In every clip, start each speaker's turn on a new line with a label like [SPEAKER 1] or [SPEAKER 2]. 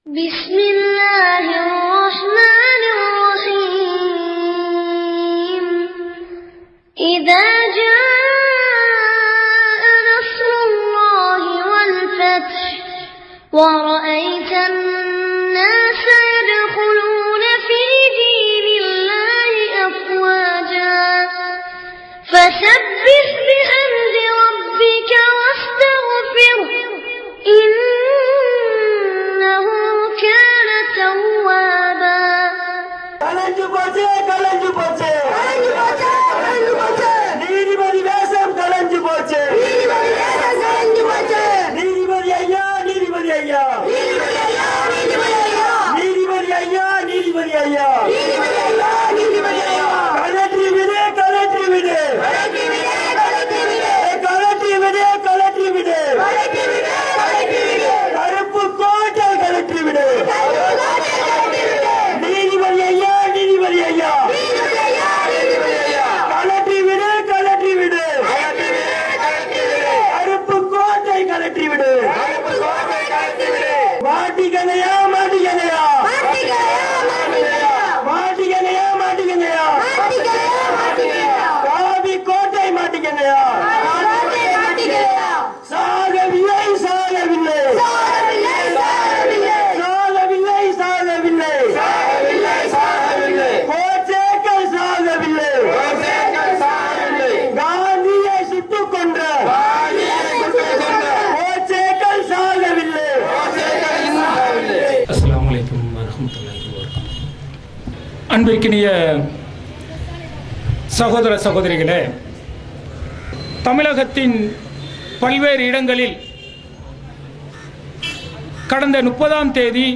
[SPEAKER 1] بسم الله الرحمن الرحيم إذا جاء نصر الله والفتح ورأيت الناس يدخلون في دين الله أفواجا فسبح بحمد ربك واستغفره إنه كان توابا
[SPEAKER 2] கலைஞ்சு போச்சு கலைஞ்சு போச்சு கலைஞ்சு போச்சு கலைஞ்சு போச்சு நீதிபதி வேஷம் கலைஞ்சு போச்சு நீதிபதி வேஷம் கலைஞ்சு போச்சு நீதிபதி ஐயா நீதிபதி ஐயா நீதிபதி ஐயா நீதிபதி ஐயா நீதிபதி ஐயா நீதிபதி ஐயா நீதிபதி ஐயா நீதிபதி ஐயா கலெக்டர் விடு கலெக்டர் விடு கலெக்டர் விடு கலெக்டர் விடு கலெக்டர் விடு கலெக்டர் விடு கலெக்டர் விடு கருப்பு கோட்டை கலெக்டர் விடு நீதிபதி ஐயா நீதிபதி ஐயா கலட்டி விடு கலட்டி விடு கருப்பு கோட்டை கலட்டி விடு மாட்டிக்கணையா மாட்டிக்கணையா மாட்டிக்கணையா மாட்டிக்கணையா காவி கோட்டை மாட்டிக்கணையா சாகவில்லை சாகவில்லை சாகவில்லை சாகவில்லை கோச்சேக்கள் சாகவில்லை காந்தியை சுட்டுக் கொன்ற கோச்சேக்கள் சாகவில்லை
[SPEAKER 3] அஸ்ஸலாமு அலைக்கும் வரஹ்மத்துல்லாஹி வபரகாத்துஹு அன்பிற்கினிய சகோதர சகோதரிகளே தமிழகத்தின் பல்வேறு இடங்களில் கடந்த முப்பதாம் தேதி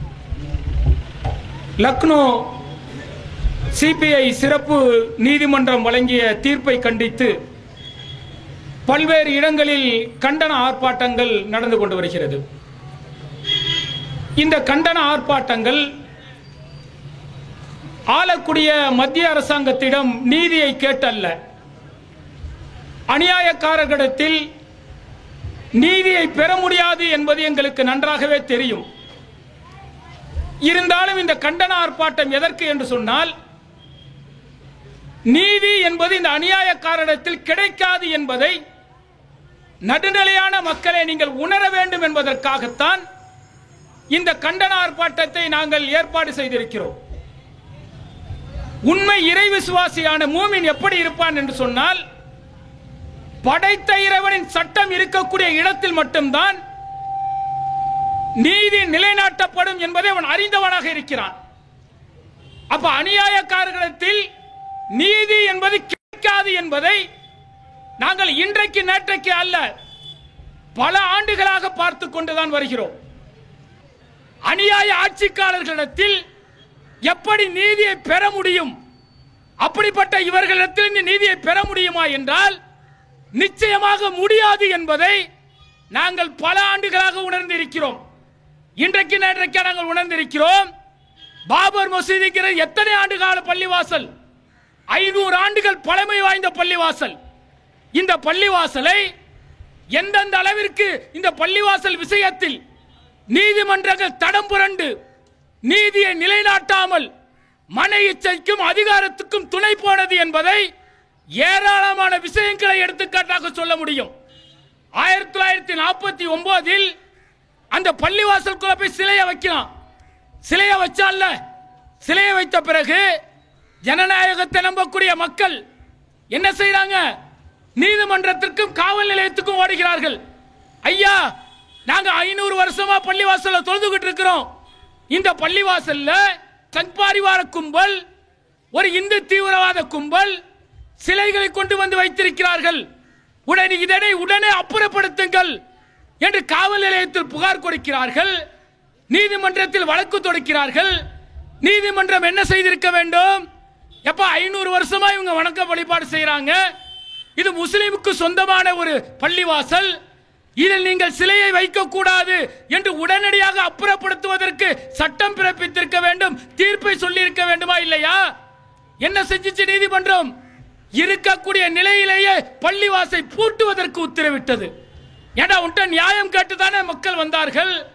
[SPEAKER 3] லக்னோ சிபிஐ சிறப்பு நீதிமன்றம் வழங்கிய தீர்ப்பை கண்டித்து பல்வேறு இடங்களில் கண்டன ஆர்ப்பாட்டங்கள் நடந்து கொண்டு வருகிறது இந்த கண்டன ஆர்ப்பாட்டங்கள் ஆளக்கூடிய மத்திய அரசாங்கத்திடம் நீதியை கேட்டல்ல அநியாயக்காரர்களிடத்தில் நீதியை பெற முடியாது என்பது எங்களுக்கு நன்றாகவே தெரியும் இருந்தாலும் இந்த கண்டன ஆர்ப்பாட்டம் எதற்கு என்று சொன்னால் நீதி என்பது இந்த அநியாயக்காரரிடத்தில் கிடைக்காது என்பதை நடுநிலையான மக்களை நீங்கள் உணர வேண்டும் என்பதற்காகத்தான் இந்த கண்டன ஆர்ப்பாட்டத்தை நாங்கள் ஏற்பாடு செய்திருக்கிறோம் உண்மை இறை விசுவாசியான மூமின் எப்படி இருப்பான் என்று சொன்னால் படைத்த இறைவனின் சட்டம் இருக்கக்கூடிய இடத்தில் மட்டும்தான் நீதி நிலைநாட்டப்படும் என்பதை அவன் அறிந்தவனாக இருக்கிறான் அப்ப அநியாயக்காரர்களிடத்தில் நீதி என்பது கிடைக்காது என்பதை நாங்கள் இன்றைக்கு நேற்றைக்கு அல்ல பல ஆண்டுகளாக பார்த்து கொண்டுதான் வருகிறோம் அநியாய ஆட்சிக்காரர்களிடத்தில் எப்படி நீதியை பெற முடியும் அப்படிப்பட்ட இவர்களிடத்தில் இந்த நீதியை பெற முடியுமா என்றால் நிச்சயமாக முடியாது என்பதை நாங்கள் பல ஆண்டுகளாக உணர்ந்திருக்கிறோம் இன்றைக்கு நேற்றைக்கு நாங்கள் உணர்ந்திருக்கிறோம் பாபர் மசூதிங்கிற எத்தனை ஆண்டு கால பள்ளிவாசல் ஐநூறு ஆண்டுகள் பழமை வாய்ந்த பள்ளிவாசல் இந்த பள்ளிவாசலை எந்தெந்த அளவிற்கு இந்த பள்ளிவாசல் விஷயத்தில் நீதிமன்றங்கள் தடம் புரண்டு நீதியை நிலைநாட்டாமல் மன இச்சைக்கும் அதிகாரத்துக்கும் துணை போனது என்பதை ஏராளமான விஷயங்களை எடுத்துக்காட்டாக சொல்ல முடியும் ஆயிரத்தி தொள்ளாயிரத்தி நாற்பத்தி ஒன்பதில் அந்த பள்ளிவாசலுக்குள்ள போய் சிலையை வைக்கலாம் சிலையை வச்சால சிலையை வைத்த பிறகு ஜனநாயகத்தை நம்பக்கூடிய மக்கள் என்ன செய்றாங்க நீதிமன்றத்திற்கும் காவல் நிலையத்துக்கும் ஓடுகிறார்கள் ஐயா நாங்க ஐநூறு வருஷமா பள்ளிவாசல்ல தொழுதுகிட்டு இருக்கிறோம் இந்த பள்ளிவாசல்ல சங்பாரிவார கும்பல் ஒரு இந்து தீவிரவாத கும்பல் சிலைகளை கொண்டு வந்து வைத்திருக்கிறார்கள் உடனே இதனை உடனே அப்புறப்படுத்துங்கள் என்று காவல் நிலையத்தில் புகார் கொடுக்கிறார்கள் நீதிமன்றத்தில் வழக்கு தொடுக்கிறார்கள் நீதிமன்றம் என்ன செய்திருக்க வேண்டும் எப்ப ஐநூறு வருஷமா இவங்க வணக்க வழிபாடு செய்யறாங்க இது முஸ்லிமுக்கு சொந்தமான ஒரு பள்ளிவாசல் இதில் நீங்கள் சிலையை வைக்கக்கூடாது என்று உடனடியாக அப்புறப்படுத்துவதற்கு சட்டம் பிறப்பித்திருக்க வேண்டும் தீர்ப்பை சொல்லியிருக்க வேண்டுமா இல்லையா என்ன செஞ்சிச்சு நீதிமன்றம் இருக்கக்கூடிய நிலையிலேயே பள்ளிவாசை பூட்டுவதற்கு உத்தரவிட்டது ஏடா உன்ட்ட நியாயம் கேட்டு தானே மக்கள் வந்தார்கள்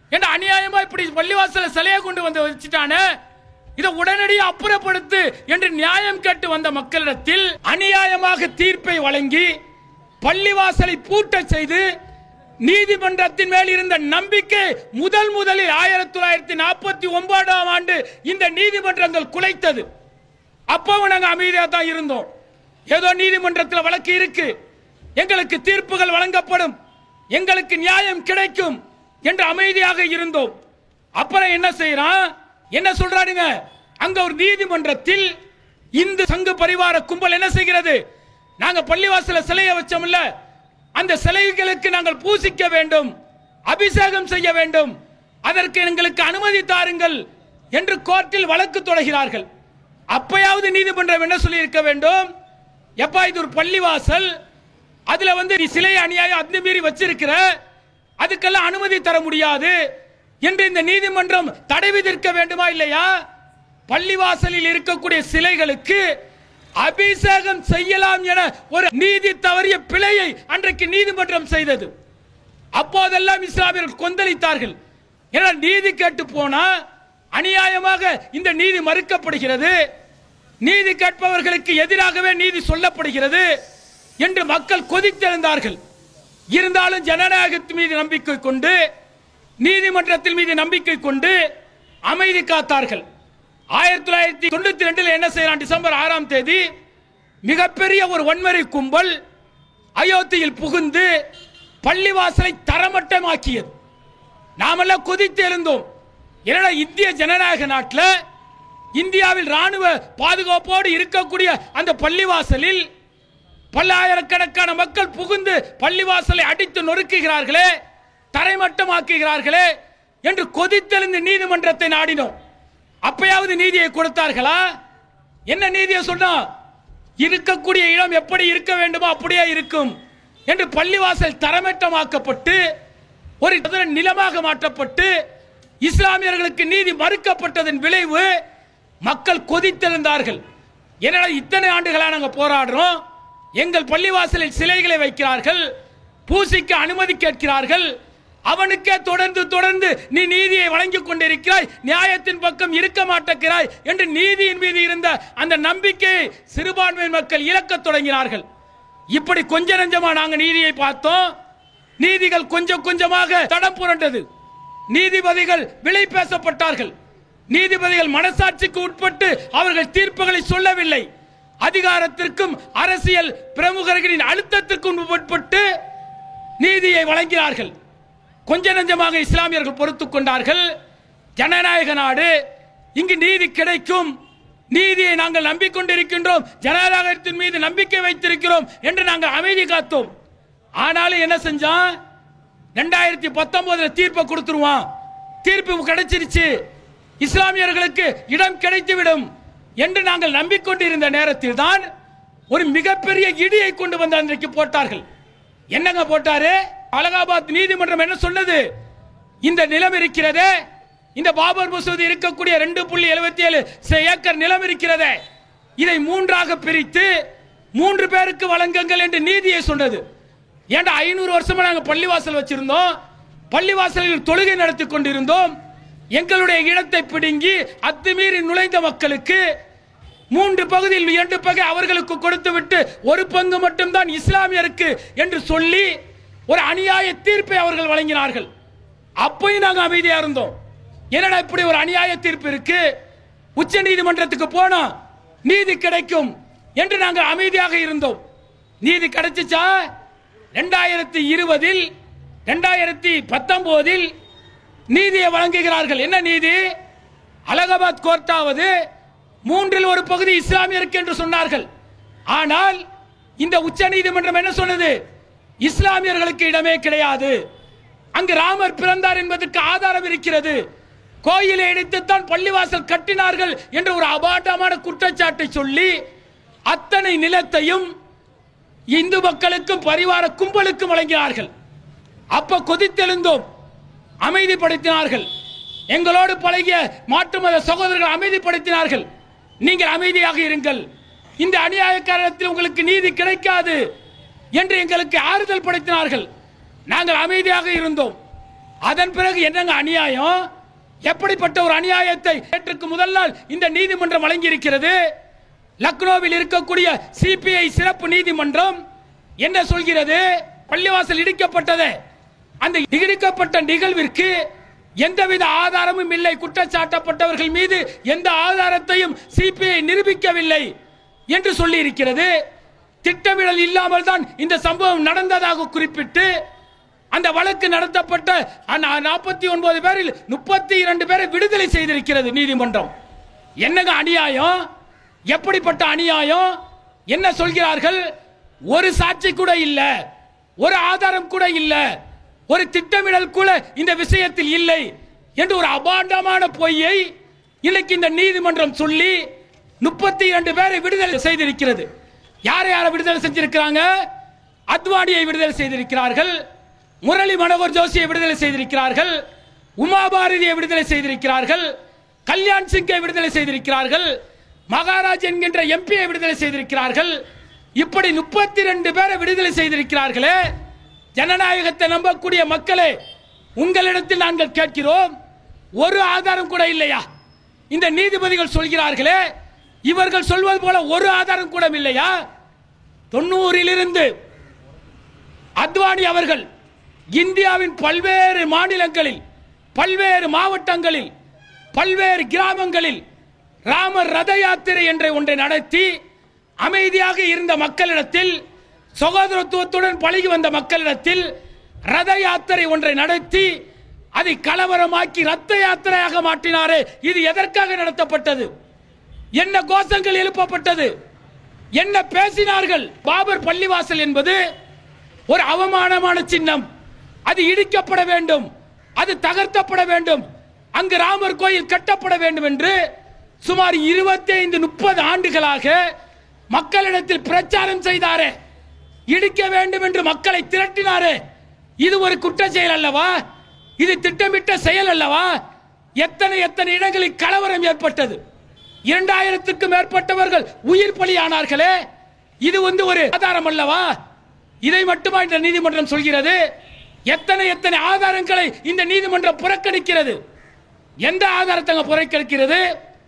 [SPEAKER 3] என்ன அநியாயமா இப்படி பள்ளிவாசல சிலையை கொண்டு வந்து வச்சுட்டானே இதை உடனடியாக அப்புறப்படுத்து என்று நியாயம் கேட்டு வந்த மக்களிடத்தில் அநியாயமாக தீர்ப்பை வழங்கி பள்ளிவாசலை பூட்டச் செய்து நீதிமன்றத்தின் மேல் இருந்த நம்பிக்கை முதல் முதலில் ஆயிரத்தி தொள்ளாயிரத்தி நாற்பத்தி ஒன்பதாம் ஆண்டு இந்த நீதிமன்றங்கள் குலைத்தது அப்பவும் நாங்க அமைதியா தான் இருந்தோம் ஏதோ நீதிமன்றத்தில் வழக்கு இருக்கு எங்களுக்கு தீர்ப்புகள் வழங்கப்படும் எங்களுக்கு நியாயம் கிடைக்கும் என்று அமைதியாக இருந்தோம் அப்புறம் என்ன செய்யறான் என்ன சொல்றானுங்க அங்க ஒரு நீதிமன்றத்தில் இந்து சங்க பரிவார கும்பல் என்ன செய்கிறது நாங்க பள்ளிவாசல சிலையை வச்சோம்ல அந்த சிலைகளுக்கு நாங்கள் பூசிக்க வேண்டும் அபிஷேகம் செய்ய வேண்டும் அதற்கு எங்களுக்கு அனுமதி தாருங்கள் என்று கோர்ட்டில் வழக்கு தொடர்கிறார்கள் அப்பயாவது நீதிமன்றம் என்ன சொல்லி இருக்க வேண்டும் எப்பா இது ஒரு பள்ளிவாசல் அதுல வந்து நீ சிலையை அநியாயம் அந்த மீறி வச்சிருக்கிற அதுக்கெல்லாம் அனுமதி தர முடியாது என்று இந்த நீதிமன்றம் தடை விதிக்க வேண்டுமா இல்லையா பள்ளிவாசலில் இருக்கக்கூடிய சிலைகளுக்கு அபிஷேகம் செய்யலாம் என ஒரு நீதி தவறிய பிழையை அன்றைக்கு நீதிமன்றம் செய்தது அப்போதெல்லாம் இஸ்லாமியர்கள் கொந்தளித்தார்கள் ஏன்னா நீதி கேட்டு போனா அநியாயமாக இந்த நீதி மறுக்கப்படுகிறது நீதி கேட்பவர்களுக்கு எதிராகவே நீதி சொல்லப்படுகிறது என்று மக்கள் கொதித்தெழுந்தார்கள் இருந்தாலும் ஜனநாயகத்தின் மீது நம்பிக்கை கொண்டு நீதிமன்றத்தின் மீது நம்பிக்கை கொண்டு அமைதி காத்தார்கள் ஆயிரத்தி தொள்ளாயிரத்தி தொண்ணூத்தி ரெண்டுல என்ன செய்யறான் டிசம்பர் ஆறாம் தேதி மிகப்பெரிய ஒரு வன்முறை கும்பல் அயோத்தியில் புகுந்து பள்ளிவாசலை தரமட்டமாக்கியது நாமெல்லாம் கொதித்து எழுந்தோம் என்னடா இந்திய ஜனநாயக நாட்டில் இந்தியாவில் ராணுவ பாதுகாப்போடு இருக்கக்கூடிய அந்த பள்ளிவாசலில் பல்லாயிரக்கணக்கான மக்கள் புகுந்து பள்ளிவாசலை அடித்து நொறுக்குகிறார்களே தரைமட்டமாக்குகிறார்களே என்று கொதித்தெழுந்து நீதிமன்றத்தை நாடினோம் அப்பயாவது நீதியை கொடுத்தார்களா என்ன நீதியை சொன்னா இருக்கக்கூடிய இடம் எப்படி இருக்க வேண்டுமோ அப்படியே இருக்கும் என்று பள்ளிவாசல் தரமட்டமாக்கப்பட்டு ஒரு சதுர நிலமாக மாற்றப்பட்டு இஸ்லாமியர்களுக்கு நீதி மறுக்கப்பட்டதன் விளைவு மக்கள் கொதித்தெழுந்தார்கள் என்னடா இத்தனை ஆண்டுகளா நாங்க போராடுறோம் எங்கள் பள்ளிவாசலில் சிலைகளை வைக்கிறார்கள் பூசிக்க அனுமதி கேட்கிறார்கள் அவனுக்கே தொடர்ந்து தொடர்ந்து நீ நீதியை வழங்கிக் கொண்டிருக்கிறாய் நியாயத்தின் பக்கம் இருக்க மாட்டேங்கிறாய் என்று நீதியின் மீது இருந்த அந்த நம்பிக்கையை சிறுபான்மை மக்கள் இழக்கத் தொடங்கினார்கள் இப்படி கொஞ்ச நஞ்சமா நாங்க நீதியை பார்த்தோம் நீதிகள் கொஞ்சம் கொஞ்சமாக தடம் புரண்டது நீதிபதிகள் விலை பேசப்பட்டார்கள் நீதிபதிகள் மனசாட்சிக்கு உட்பட்டு அவர்கள் தீர்ப்புகளை சொல்லவில்லை அதிகாரத்திற்கும் அரசியல் பிரமுகர்களின் அழுத்தத்திற்கும் உட்பட்டு நீதியை வழங்கினார்கள் கொஞ்ச நஞ்சமாக இஸ்லாமியர்கள் பொறுத்துக் கொண்டார்கள் ஜனநாயக நாடு இங்கு நீதி கிடைக்கும் நீதியை நாங்கள் நம்பிக்கொண்டிருக்கின்றோம் ஜனநாயகத்தின் மீது நம்பிக்கை வைத்திருக்கிறோம் என்று நாங்கள் அமைதி காத்தோம் ஆனாலும் என்ன செஞ்சோம் ரெண்டாயிரத்தி பத்தொன்பதுல தீர்ப்பை கொடுத்துருவான் தீர்ப்பு கிடைச்சிருச்சு இஸ்லாமியர்களுக்கு இடம் கிடைத்துவிடும் என்று நாங்கள் நம்பிக்கொண்டிருந்த நேரத்தில் தான் ஒரு மிகப்பெரிய இடியை கொண்டு வந்து அன்றைக்கு போட்டார்கள் என்னங்க போட்டாரு அலகாபாத் நீதிமன்றம் என்ன சொன்னது இந்த நிலம் இருக்கிறதே இந்த பாபர் மசூதி இருக்கக்கூடிய ரெண்டு புள்ளி எழுபத்தி ஏழு ஏக்கர் நிலம் இருக்கிறதே இதை மூன்றாக பிரித்து மூன்று பேருக்கு வழங்குங்கள் என்று நீதியை சொன்னது ஏன்டா ஐநூறு வருஷமா நாங்க பள்ளிவாசல் வச்சிருந்தோம் பள்ளிவாசலில் தொழுகை நடத்தி கொண்டிருந்தோம் எங்களுடைய இடத்தை பிடுங்கி அத்துமீறி நுழைந்த மக்களுக்கு மூன்று பகுதியில் இரண்டு பகை அவர்களுக்கு கொடுத்து விட்டு ஒரு பங்கு மட்டும்தான் இஸ்லாமியருக்கு என்று சொல்லி ஒரு அநியாய தீர்ப்பை அவர்கள் வழங்கினார்கள் அப்பயும் நாங்க அமைதியா இருந்தோம் என்னடா இப்படி ஒரு அநியாய தீர்ப்பு இருக்கு உச்ச நீதிமன்றத்துக்கு போனோம் நீதி கிடைக்கும் என்று நாங்கள் அமைதியாக இருந்தோம் நீதி கிடைச்சிச்சா ரெண்டாயிரத்தி இருபதில் ரெண்டாயிரத்தி பத்தொன்பதில் நீதியை வழங்குகிறார்கள் என்ன நீதி அலகாபாத் கோர்ட்டாவது மூன்றில் ஒரு பகுதி இஸ்லாமியருக்கு என்று சொன்னார்கள் ஆனால் இந்த உச்ச நீதிமன்றம் என்ன சொன்னது இஸ்லாமியர்களுக்கு இடமே கிடையாது அங்கு ராமர் பிறந்தார் என்பதற்கு ஆதாரம் இருக்கிறது கோயிலை இடித்துத்தான் பள்ளிவாசல் கட்டினார்கள் என்ற ஒரு அபாண்டமான குற்றச்சாட்டை சொல்லி அத்தனை நிலத்தையும் இந்து மக்களுக்கும் பரிவார கும்பலுக்கும் வழங்கினார்கள் அப்ப கொதித்தெழுந்தோம் அமைதிப்படுத்தினார்கள் எங்களோடு பழகிய மாற்று மத சகோதரர்கள் அமைதிப்படுத்தினார்கள் நீங்கள் அமைதியாக இருங்கள் இந்த அநியாய காரணத்தில் உங்களுக்கு நீதி கிடைக்காது என்று எங்களுக்கு ஆறுதல் படுத்தினார்கள் நாங்கள் அமைதியாக இருந்தோம் அதன் பிறகு என்னங்க அநியாயம் எப்படிப்பட்ட ஒரு அநியாயத்தை நேற்றுக்கு முதல் நாள் இந்த நீதிமன்றம் வழங்கி இருக்கிறது லக்னோவில் இருக்கக்கூடிய சிபிஐ சிறப்பு நீதிமன்றம் என்ன சொல்கிறது பள்ளிவாசல் இடிக்கப்பட்டது அந்த இடிக்கப்பட்ட நிகழ்விற்கு எந்தவித ஆதாரமும் இல்லை குற்றச்சாட்டப்பட்டவர்கள் மீது எந்த ஆதாரத்தையும் சிபிஐ நிரூபிக்கவில்லை என்று சொல்லி இருக்கிறது திட்டமிடல் இல்லாமல் தான் இந்த சம்பவம் நடந்ததாக குறிப்பிட்டு அந்த வழக்கு நடத்தப்பட்ட நாற்பத்தி ஒன்பது பேரில் முப்பத்தி இரண்டு பேரை விடுதலை செய்திருக்கிறது நீதிமன்றம் என்னங்க அநியாயம் எப்படிப்பட்ட அநியாயம் என்ன சொல்கிறார்கள் ஒரு சாட்சி கூட இல்ல ஒரு ஆதாரம் கூட இல்ல ஒரு திட்டமிடல் கூட இந்த விஷயத்தில் இல்லை என்று ஒரு அபாண்டமான பொய்யை இன்னைக்கு இந்த நீதிமன்றம் சொல்லி முப்பத்தி இரண்டு பேரை விடுதலை செய்திருக்கிறது யாரை யாரை விடுதலை செஞ்சிருக்கிறாங்க அத்வானியை விடுதலை செய்திருக்கிறார்கள் முரளி மனோகர் ஜோஷியை விடுதலை செய்திருக்கிறார்கள் உமா பாரதியை விடுதலை செய்திருக்கிறார்கள் கல்யாண் சிங்கை விடுதலை செய்திருக்கிறார்கள் மகாராஜ் என்கின்ற எம்பியை விடுதலை செய்திருக்கிறார்கள் இப்படி முப்பத்தி ரெண்டு பேரை விடுதலை செய்திருக்கிறார்களே ஜனநாயகத்தை நம்பக்கூடிய மக்களே உங்களிடத்தில் நாங்கள் கேட்கிறோம் ஒரு ஆதாரம் கூட இல்லையா இந்த நீதிபதிகள் சொல்கிறார்களே இவர்கள் சொல்வது போல ஒரு ஆதாரம் கூட இல்லையா தொண்ணூறிலிருந்து அத்வானி அவர்கள் இந்தியாவின் பல்வேறு மாநிலங்களில் பல்வேறு மாவட்டங்களில் பல்வேறு கிராமங்களில் ராமர் ரத யாத்திரை என்ற ஒன்றை நடத்தி அமைதியாக இருந்த மக்களிடத்தில் சகோதரத்துவத்துடன் பழகி வந்த மக்களிடத்தில் ரத யாத்திரை ஒன்றை நடத்தி அதை கலவரமாக்கி ரத்த யாத்திரையாக மாற்றினாரே இது எதற்காக நடத்தப்பட்டது என்ன கோஷங்கள் எழுப்பப்பட்டது என்ன பேசினார்கள் பாபர் பள்ளிவாசல் என்பது ஒரு அவமானமான சின்னம் அது இடிக்கப்பட வேண்டும் அது தகர்த்தப்பட வேண்டும் அங்கு ராமர் கோயில் கட்டப்பட வேண்டும் என்று சுமார் 25 முப்பது ஆண்டுகளாக மக்களிடத்தில் பிரச்சாரம் செய்தாரே இடிக்க வேண்டும் என்று மக்களை திரட்டினாரே இது ஒரு குற்ற செயல் அல்லவா இது திட்டமிட்ட செயல் அல்லவா எத்தனை எத்தனை இடங்களில் கலவரம் ஏற்பட்டது இரண்டாயிரத்துக்கும் மேற்பட்டவர்கள் உயிர் பலியானார்களே இது வந்து ஒரு ஆதாரம் அல்லவா இதை மட்டுமா இந்த நீதிமன்றம் சொல்கிறது எத்தனை எத்தனை ஆதாரங்களை இந்த நீதிமன்றம் புறக்கணிக்கிறது எந்த ஆதாரத்தை அங்க புறக்கணிக்கிறது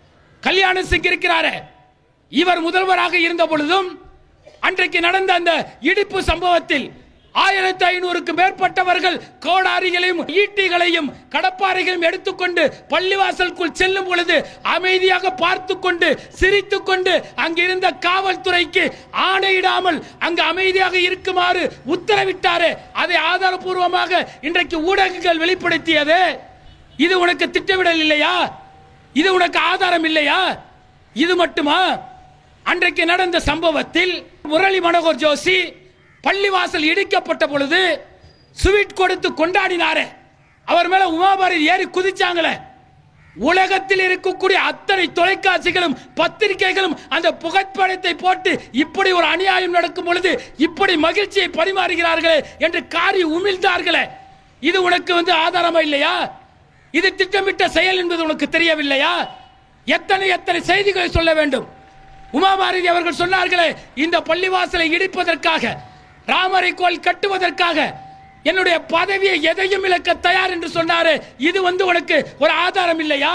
[SPEAKER 3] கல்யாண சிங் இருக்கிறாரே இவர் முதல்வராக இருந்த பொழுதும் அன்றைக்கு நடந்த அந்த இடிப்பு சம்பவத்தில் ஆயிரத்தி ஐநூறுக்கு மேற்பட்டவர்கள் கோடாரிகளையும் ஈட்டிகளையும் கடப்பாறைகளையும் எடுத்துக்கொண்டு பள்ளிவாசலுக்குள் செல்லும் பொழுது அமைதியாக பார்த்து கொண்டு சிரித்துக் கொண்டு அங்கிருந்த காவல்துறைக்கு ஆணையிடாமல் அங்கு அமைதியாக இருக்குமாறு உத்தரவிட்டாரே அதை ஆதாரபூர்வமாக இன்றைக்கு ஊடகங்கள் வெளிப்படுத்தியது இது உனக்கு திட்டமிடல் இல்லையா இது உனக்கு ஆதாரம் இல்லையா இது மட்டுமா அன்றைக்கு நடந்த சம்பவத்தில் முரளி மனோகர் ஜோஷி பள்ளிவாசல் இடிக்கப்பட்ட பொழுது ஸ்வீட் கொடுத்து கொண்டாடினாரே அவர் மேல உமாபாரதி ஏறி குதிச்சாங்களே உலகத்தில் இருக்கக்கூடிய அத்தனை தொலைக்காட்சிகளும் பத்திரிகைகளும் அந்த புகைப்படத்தை போட்டு இப்படி ஒரு அநியாயம் நடக்கும் பொழுது இப்படி மகிழ்ச்சியை பரிமாறுகிறார்களே என்று காரி உமிழ்ந்தார்களே இது உனக்கு வந்து ஆதாரமா இல்லையா இது திட்டமிட்ட செயல் என்பது உனக்கு தெரியவில்லையா எத்தனை எத்தனை செய்திகளை சொல்ல வேண்டும் உமாபாரதி அவர்கள் சொன்னார்களே இந்த பள்ளிவாசலை இடிப்பதற்காக ராமரை கோயில் கட்டுவதற்காக என்னுடைய பதவியை எதையும் இழக்க தயார் என்று சொன்னாரு இது வந்து உனக்கு ஒரு ஆதாரம் இல்லையா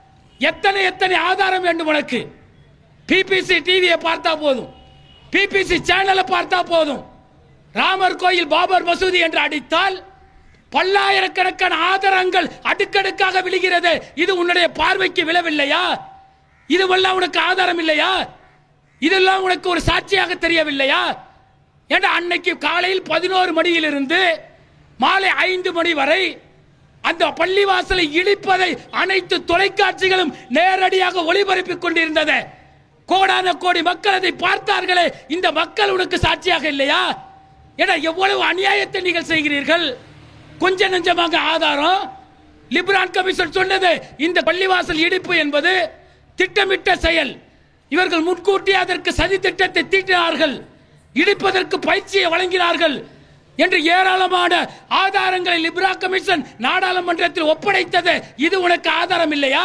[SPEAKER 3] எத்தனை எத்தனை ஆதாரம் வேண்டும் உனக்கு பிபிசி டிவியை பார்த்தா போதும் பிபிசி சேனலை பார்த்தா போதும் ராமர் கோயில் பாபர் மசூதி என்று அடித்தால் பல்லாயிரக்கணக்கான ஆதாரங்கள் அடுக்கடுக்காக விழுகிறது இது உன்னுடைய பார்வைக்கு விழவில்லையா இதுவெல்லாம் உனக்கு ஆதாரம் இல்லையா இதெல்லாம் உனக்கு ஒரு சாட்சியாக தெரியவில்லையா ஏன்னா அன்னைக்கு காலையில் பதினோரு மணியிலிருந்து மாலை ஐந்து மணி வரை அந்த பள்ளிவாசலை இடிப்பதை அனைத்து தொலைக்காட்சிகளும் நேரடியாக ஒளிபரப்பிக் கொண்டிருந்தது கோடான கோடி மக்கள் அதை பார்த்தார்களே இந்த மக்கள் உனக்கு சாட்சியாக இல்லையா ஏன்னா எவ்வளவு அநியாயத்தை நீங்கள் செய்கிறீர்கள் கொஞ்ச நெஞ்சமாக ஆதாரம் லிப்ரான் கமிஷன் சொன்னது இந்த பள்ளிவாசல் இடிப்பு என்பது திட்டமிட்ட செயல் இவர்கள் முன்கூட்டி அதற்கு சதி திட்டத்தை தீட்டினார்கள் இடிப்பதற்கு பயிற்சியை வழங்கினார்கள் என்று ஏராளமான ஆதாரங்களை லிப்ரா கமிஷன் நாடாளுமன்றத்தில் ஒப்படைத்தது இது உனக்கு ஆதாரம் இல்லையா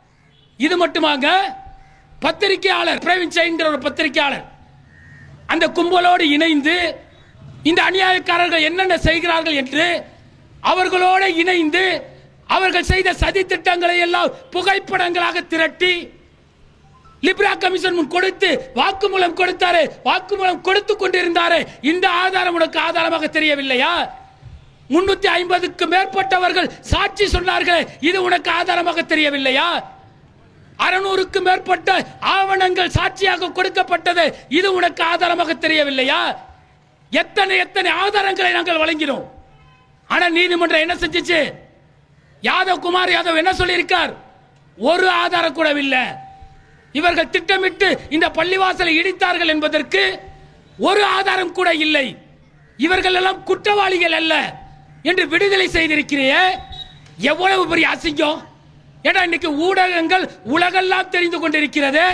[SPEAKER 3] இது மட்டுமாங்க பத்திரிகையாளர் பிரவீன் செயின்கிற ஒரு பத்திரிகையாளர் அந்த கும்பலோடு இணைந்து இந்த அநியாயக்காரர்கள் என்னென்ன செய்கிறார்கள் என்று அவர்களோட இணைந்து அவர்கள் செய்த சதி திட்டங்களை எல்லாம் புகைப்படங்களாக திரட்டி லிப்ரா கமிஷன் முன் கொடுத்து வாக்குமூலம் கொடுத்தாரு வாக்குமூலம் கொடுத்து கொண்டிருந்தாரு இந்த ஆதாரம் உனக்கு ஆதாரமாக தெரியவில்லையா முன்னூத்தி ஐம்பதுக்கு மேற்பட்டவர்கள் சாட்சி சொன்னார்களே இது உனக்கு ஆதாரமாக தெரியவில்லையா அறுநூறுக்கு மேற்பட்ட ஆவணங்கள் சாட்சியாக கொடுக்கப்பட்டது இது உனக்கு ஆதாரமாக தெரியவில்லையா எத்தனை எத்தனை ஆதாரங்களை நாங்கள் வழங்கினோம் ஆனா நீதிமன்றம் என்ன செஞ்சுச்சு யாதவ் குமார் யாதவ் என்ன சொல்லியிருக்கார் ஒரு ஆதாரம் கூட இல்லை இவர்கள் திட்டமிட்டு இந்த பள்ளிவாசலை இடித்தார்கள் என்பதற்கு ஒரு ஆதாரம் கூட இல்லை இவர்கள் எல்லாம் குற்றவாளிகள் அல்ல என்று விடுதலை செய்திருக்கிறீ எவ்வளவு பெரிய அசிங்கம் ஏன்னா இன்னைக்கு ஊடகங்கள் உலகெல்லாம் தெரிந்து கொண்டிருக்கிறது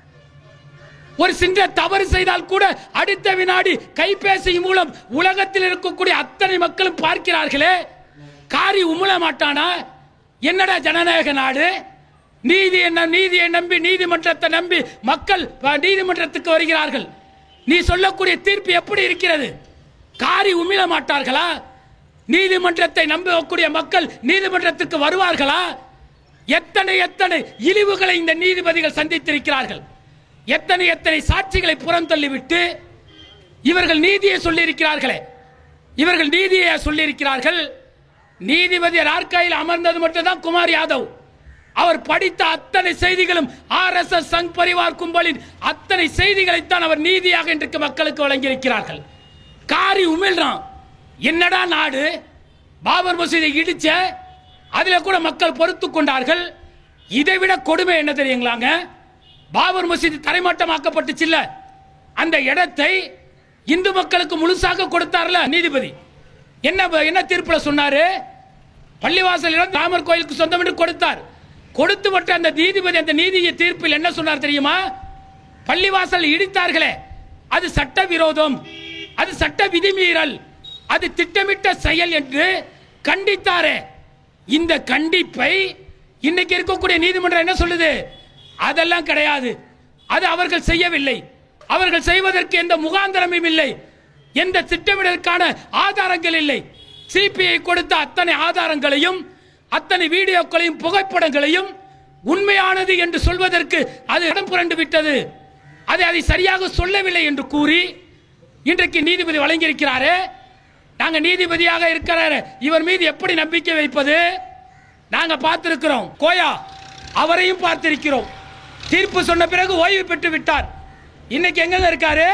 [SPEAKER 3] ஒரு சின்ன தவறு செய்தால் கூட அடுத்த வினாடி கைபேசி மூலம் உலகத்தில் இருக்கக்கூடிய அத்தனை மக்களும் பார்க்கிறார்களே காரி உமுழ மாட்டானா என்னடா ஜனநாயக நாடு நீதி என்ன நீதியை நம்பி நீதிமன்றத்தை நம்பி மக்கள் அஹ், நீதிமன்றத்துக்கு வருகிறார்கள் நீ சொல்லக்கூடிய தீர்ப்பு எப்படி இருக்கிறது காரி உமிழ மாட்டார்களா நீதிமன்றத்தை நம்பக்கூடிய மக்கள் நீதிமன்றத்துக்கு வருவார்களா எத்தனை எத்தனை இழிவுகளை இந்த நீதிபதிகள் சந்தித்திருக்கிறார்கள் எத்தனை எத்தனை சாட்சிகளை புறந்தள்ளிவிட்டு இவர்கள் நீதியை சொல்லியிருக்கிறார்களே இவர்கள் நீதியை சொல்லியிருக்கிறார்கள் நீதிபதி ரார்காயில் அமர்ந்தது மட்டும்தான் குமார் யாதவ் அவர் படித்த அத்தனை செய்திகளும் R S S Sangh Parivar கும்பலின் அத்தனை செய்திகளைத்தான் அவர் நீதியாக இன்றைக்கு மக்களுக்கு வழங்கியிருக்கிறார்கள் காரி உமிழ்றான் என்னடா நாடு பாபர் மசூதை இடிச்ச அதுல கூட மக்கள் பொறுத்து கொண்டார்கள் இதை விட கொடுமை என்ன தெரியுங்களாங்க பாபர் மசூதி தரைமட்டமாக்கப்பட்டுச்சுல்ல அந்த இடத்தை இந்து மக்களுக்கு முழுசாக கொடுத்தார்ல நீதிபதி என்ன என்ன தீர்ப்புல சொன்னாரு பள்ளிவாசல் இடம் ராமர் கோயிலுக்கு சொந்தம் என்று கொடுத்தார் கொடுத்து மட்டும் அந்த நீதிபதி அந்த நீதிய தீர்ப்பில் என்ன சொன்னார் தெரியுமா பள்ளிவாசல் இடித்தார்களே அது சட்ட விரோதம் அது சட்ட விதிமீறல் அது திட்டமிட்ட செயல் என்று கண்டித்தாரே இந்த கண்டிப்பை இன்னைக்கு இருக்கக்கூடிய நீதிமன்றம் என்ன சொல்லுது அதெல்லாம் கிடையாது அது அவர்கள் செய்யவில்லை அவர்கள் செய்வதற்கு எந்த முகாந்திரமும் இல்லை எந்த திட்டமிடலுக்கான ஆதாரங்கள் இல்லை சிபிஐ கொடுத்த அத்தனை ஆதாரங்களையும் அத்தனை வீடியோக்களையும் புகைப்படங்களையும் உண்மையானது என்று சொல்வதற்கு அது இடம் புரண்டு விட்டது அதை அதை சரியாக சொல்லவில்லை என்று கூறி இன்றைக்கு நீதிபதி வழங்கியிருக்கிறாரே நாங்க நீதிபதியாக இருக்கிறாரு இவர் மீது எப்படி நம்பிக்கை வைப்பது நாங்க பார்த்திருக்கிறோம் கோயா அவரையும் பார்த்திருக்கிறோம் தீர்ப்பு சொன்ன பிறகு ஓய்வு பெற்று விட்டார் இன்னைக்கு எங்க இருக்காரு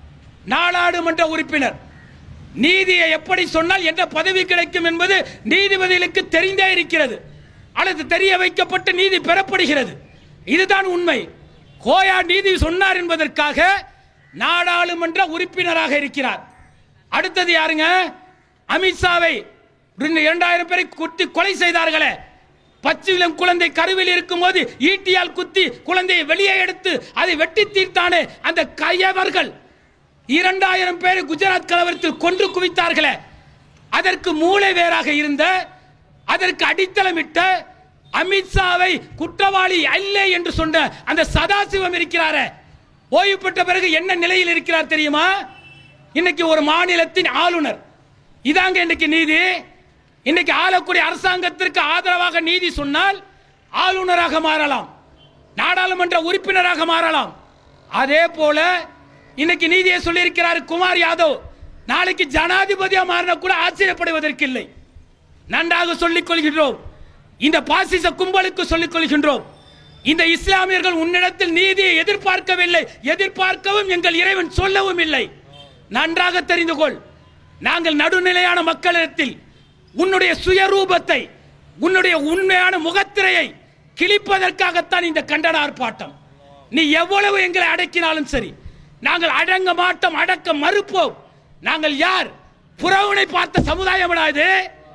[SPEAKER 3] நாடாளுமன்ற உறுப்பினர் நீதியை எப்படி சொன்னால் எந்த பதவி கிடைக்கும் என்பது நீதிபதிகளுக்கு தெரிந்தே இருக்கிறது அல்லது தெரிய வைக்கப்பட்டு நீதி பெறப்படுகிறது இதுதான் உண்மை கோயா நீதி சொன்னார் என்பதற்காக நாடாளுமன்ற உறுப்பினராக இருக்கிறார் அடுத்தது யாருங்க அமித்ஷாவை ரெண்டு- இரண்டாயிரம் பேரை குத்தி கொலை செய்தார்களே பச்சிலம் குழந்தை கருவில் இருக்கும்போது ஈட்டியால் குத்தி குழந்தையை வெளியே எடுத்து அதை வெட்டி தீர்த்தானே அந்த கையவர்கள் இரண்டாயிரம் பேரை குஜராத் கலவரத்தில் கொன்று குவித்தார்களே அதற்கு மூளை வேறாக இருந்த அதற்கு அடித்தளமிட்ட அமித்ஷாவை குற்றவாளி அல்ல என்று சொன்ன அந்த சதாசிவம் இருக்கிறாரே ஓய்வு பெற்ற பிறகு என்ன நிலையில் இருக்கிறார் தெரியுமா இன்னைக்கு ஒரு மாநிலத்தின் ஆளுநர் இதாங்க இன்னைக்கு நீதி இன்னைக்கு ஆளக்கூடிய அரசாங்கத்திற்கு ஆதரவாக நீதி சொன்னால் ஆளுநராக மாறலாம் நாடாளுமன்ற உறுப்பினராக மாறலாம் அதே போல இன்னைக்கு நீதியை சொல்லியிருக்கிறார் குமார் யாதவ் நாளைக்கு ஜனாதிபதியா மாறின கூட ஆச்சரியப்படுவதற்கு இல்லை நன்றாக சொல்லிக் கொள்கின்றோம் இந்த பாசிச கும்பலுக்கு சொல்லிக் கொள்கின்றோம் இந்த இஸ்லாமியர்கள் உன்னிடத்தில் நீதியை எதிர்பார்க்கவில்லை எதிர்பார்க்கவும் எங்கள் இறைவன் சொல்லவும் இல்லை நன்றாக தெரிந்து கொள் நாங்கள் நடுநிலையான மக்களிடத்தில் உன்னுடைய சுயரூபத்தை உன்னுடைய உண்மையான முகத்திரையை கிழிப்பதற்காகத்தான் இந்த கண்டன ஆர்ப்பாட்டம் நீ எவ்வளவு எங்களை அடக்கினாலும் சரி நாங்கள் அடங்க மாட்டோம் அடக்க மறுப்போம் நாங்கள் யார் புறவனை பார்த்த சமுதாயம் இது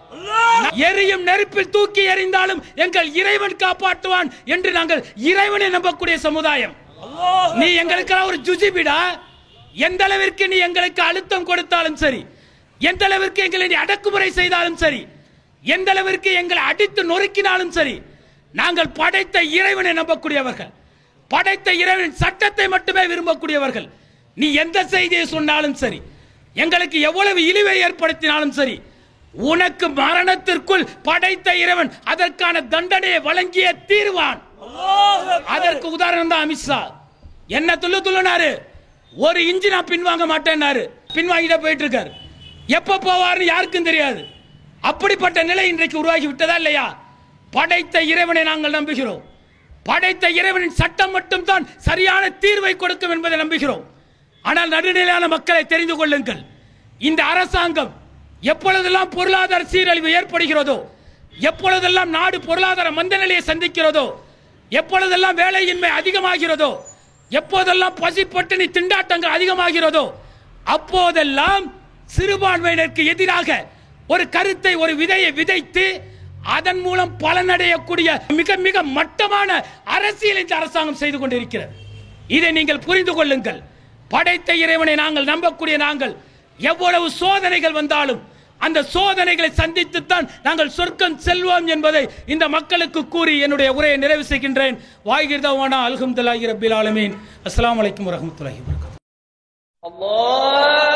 [SPEAKER 3] எரியும் நெருப்பில் தூக்கி எறிந்தாலும் எங்கள் இறைவன் காப்பாற்றுவான் என்று நாங்கள் இறைவனை நம்பக்கூடிய சமுதாயம் நீ எங்களுக்கெல்லாம் ஒரு ஜுஜிபிடா எந்த அளவிற்கு நீ எங்களுக்கு அழுத்தம் கொடுத்தாலும் சரி எந்த அளவிற்கு எங்களை நீ அடக்குமுறை செய்தாலும் சரி எந்த அளவிற்கு எங்களை அடித்து நொறுக்கினாலும் சரி நாங்கள் படைத்த இறைவனை நம்பக்கூடியவர்கள் படைத்த இறைவனின் சட்டத்தை மட்டுமே விரும்பக்கூடியவர்கள் நீ எந்த செய்தியை சொன்னாலும் சரி எங்களுக்கு எவ்வளவு இழிவை ஏற்படுத்தினாலும் சரி உனக்கு மரணத்திற்குள் படைத்த இறைவன் அதற்கான தண்டனையை வழங்கிய தீர்வான் அதற்கு உதாரணம் தான் அமித்ஷா என்ன துள்ளு துள்ளுனாரு ஒரு இன்ச்சு நான் பின்வாங்க மாட்டேன்னாரு பின்வாங்கிட்ட போயிட்டு இருக்காரு எப்ப போவார்னு யாருக்கும் தெரியாது அப்படிப்பட்ட நிலை இன்றைக்கு உருவாகி விட்டதா இல்லையா படைத்த இறைவனை நாங்கள் நம்புகிறோம் படைத்த இறைவனின் சட்டம் மட்டும் தான் சரியான தீர்வை கொடுக்கும் என்பதை நம்புகிறோம் ஆனால் நடுநிலையான மக்களை தெரிந்து கொள்ளுங்கள் இந்த அரசாங்கம் எப்பொழுதெல்லாம் பொருளாதார சீரழிவு ஏற்படுகிறதோ எப்பொழுதெல்லாம் நாடு பொருளாதார மந்த நிலையை சந்திக்கிறதோ எப்பொழுதெல்லாம் வேலையின்மை அதிகமாகிறதோ எப்போதெல்லாம் பசி பட்டினி திண்டாட்டங்கள் அதிகமாகிறதோ அப்போதெல்லாம் சிறுபான்மையினருக்கு எதிராக ஒரு கருத்தை ஒரு விதையை விதைத்து அதன் மூலம் பலனடையக்கூடிய மிக மிக மட்டமான அரசியல் இந்த அரசாங்கம் செய்து கொண்டிருக்கிறது இதை நீங்கள் புரிந்து கொள்ளுங்கள் படைத்த இறைவனை நாங்கள் நம்பக்கூடிய நாங்கள் எவ்வளவு சோதனைகள் வந்தாலும் அந்த சோதனைகளை சந்தித்துத்தான் நாங்கள் சொர்க்கம் செல்வோம் என்பதை இந்த மக்களுக்கு கூறி என்னுடைய உரையை நிறைவு செய்கின்றேன் வாய்கிருதவானா அல்ஹம்துல்லாஹி ரபில் ஆலமீன் அஸ்ஸலாமு அலைக்கும் வரஹ்மத்துல்லாஹி வபரகாத்துஹு
[SPEAKER 4] الله